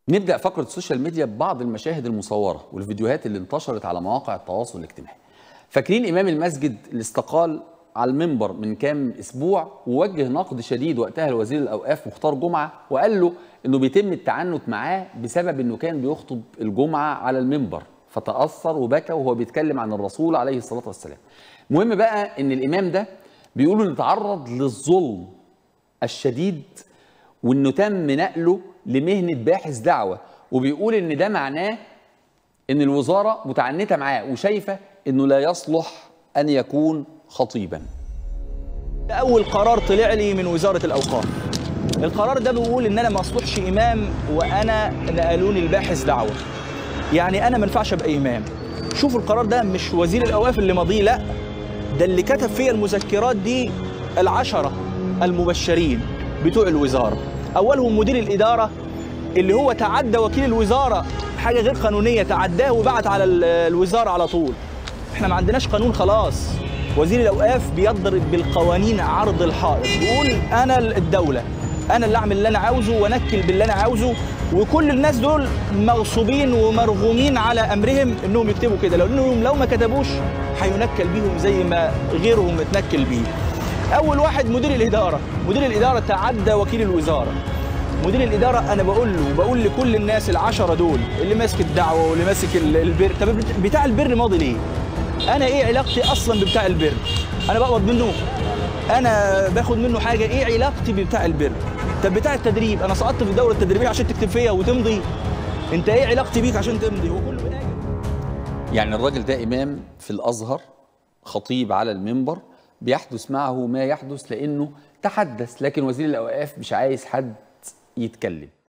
نبدأ فقرة السوشيال ميديا ببعض المشاهد المصورة والفيديوهات اللي انتشرت على مواقع التواصل الاجتماعي. فاكرين إمام المسجد اللي استقال على المنبر من كام أسبوع ووجه نقد شديد وقتها لوزير الأوقاف مختار جمعة وقال له إنه بيتم التعنت معاه بسبب إنه كان بيخطب الجمعة على المنبر فتأثر وبكى وهو بيتكلم عن الرسول عليه الصلاة والسلام. المهم بقى إن الإمام ده بيقولوا إنه تعرض للظلم الشديد وانه تم نقله لمهنه باحث دعوه وبيقول ان ده معناه ان الوزاره متعنته معاه وشايفه انه لا يصلح ان يكون خطيبا ده اول قرار طلع لي من وزاره الاوقاف القرار ده بيقول ان انا ما اصلحش امام وانا نقلوني الباحث دعوه يعني انا ما ينفعش ابقى امام شوفوا القرار ده مش وزير الاوقاف اللي ماضيه لا ده اللي كتب فيها المذكرات دي العشره المبشرين بتوع الوزاره اولهم مدير الاداره اللي هو تعدى وكيل الوزاره حاجه غير قانونيه تعداه وبعت على الوزاره على طول احنا ما عندناش قانون خلاص وزير الاوقاف بيضرب بالقوانين عرض الحائط بيقول انا الدوله انا اللي اعمل اللي انا عاوزه وانكل باللي انا عاوزه وكل الناس دول مغصوبين ومرغومين على امرهم انهم يكتبوا كده لانهم لو ما كتبوش هينكل بيهم زي ما غيرهم اتنكل بيه اول واحد مدير الاداره مدير الاداره تعدى وكيل الوزاره مدير الاداره انا بقول له وبقول لكل الناس العشره دول اللي ماسك الدعوه واللي ماسك البر طب بتاع البر ماضي ليه انا ايه علاقتي اصلا ببتاع البر انا بقبض منه انا باخد منه حاجه ايه علاقتي ببتاع البر طب بتاع التدريب انا سقطت في الدوره التدريبيه عشان تكتب فيا وتمضي انت ايه علاقتي بيك عشان تمضي هو كله حاجه يعني الراجل ده امام في الازهر خطيب على المنبر بيحدث معه ما يحدث لانه تحدث لكن وزير الاوقاف مش عايز حد يتكلم